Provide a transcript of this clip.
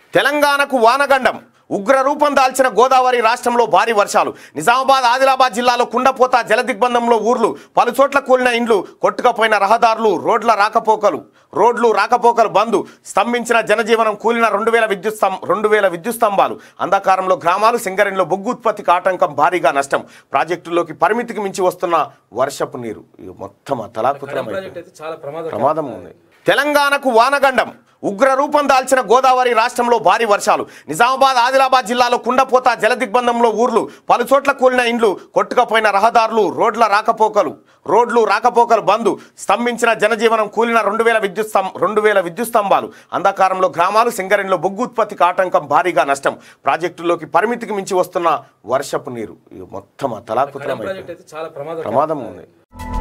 తెలంగాణకు వానగండం ఉగ్ర రూపం దాల్చిన గోదావరి రాష్ట్రంలో భారీ వర్షాలు నిజామాబాద్ ఆదిలాబాద్ జిల్లాలో కుండపోత జలదిగ్బంధంలో ఊర్లు పలు చోట్ల కూలిన ఇండ్లు కొట్టుకపోయిన రహదారులు రోడ్ల రాకపోకలు రోడ్లు రాకపోకలు బంద్ స్తంభించిన జనజీవనం కూలిన రెండు వేల విద్యుత్ స్తం రెండు వేల విద్యుత్ స్తంభాలు అంధకారంలో గ్రామాలు సింగరేణిలో బొగ్గు ఉత్పత్తికి ఆటంకం భారీగా నష్టం ప్రాజెక్టుల్లోకి పరిమితికి మించి వస్తున్న వర్షపు నీరు ఇది మొత్తం తలాకుతలం ప్రాజెక్ట్ అయితే చాలా ప్రమాదం ప్రమాదం ఉంది తెలంగాణకు వానగండం ఉగ్ర రూపం దాల్చిన గోదావరి రాష్ట్రంలో భారీ వర్షాలు నిజామాబాద్ ఆదిలాబాద్ జిల్లాలో కుండపోత జలదిగ్బంధంలో ఊర్లు పలు చోట్ల కూలిన ఇండ్లు కొట్టుకపోయిన రహదారులు రోడ్ల రాకపోకలు రోడ్లు రాకపోకలు బంద్ స్తంభించిన జనజీవనం కూలిన రెండు వేల విద్యుత్ స్తం రెండు వేల విద్యుత్ స్తంభాలు అంధకారంలో గ్రామాలు సింగరేణిలో బొగ్గు ఉత్పత్తికి ఆటంకం భారీగా నష్టం ప్రాజెక్టుల్లోకి పరిమితికి మించి వస్తున్న వర్షపు నీరు ఇది మొత్తం తలాకుతలం ప్రాజెక్ట్ అయితే చాలా ప్రమాదం ప్రమాదం ఉంది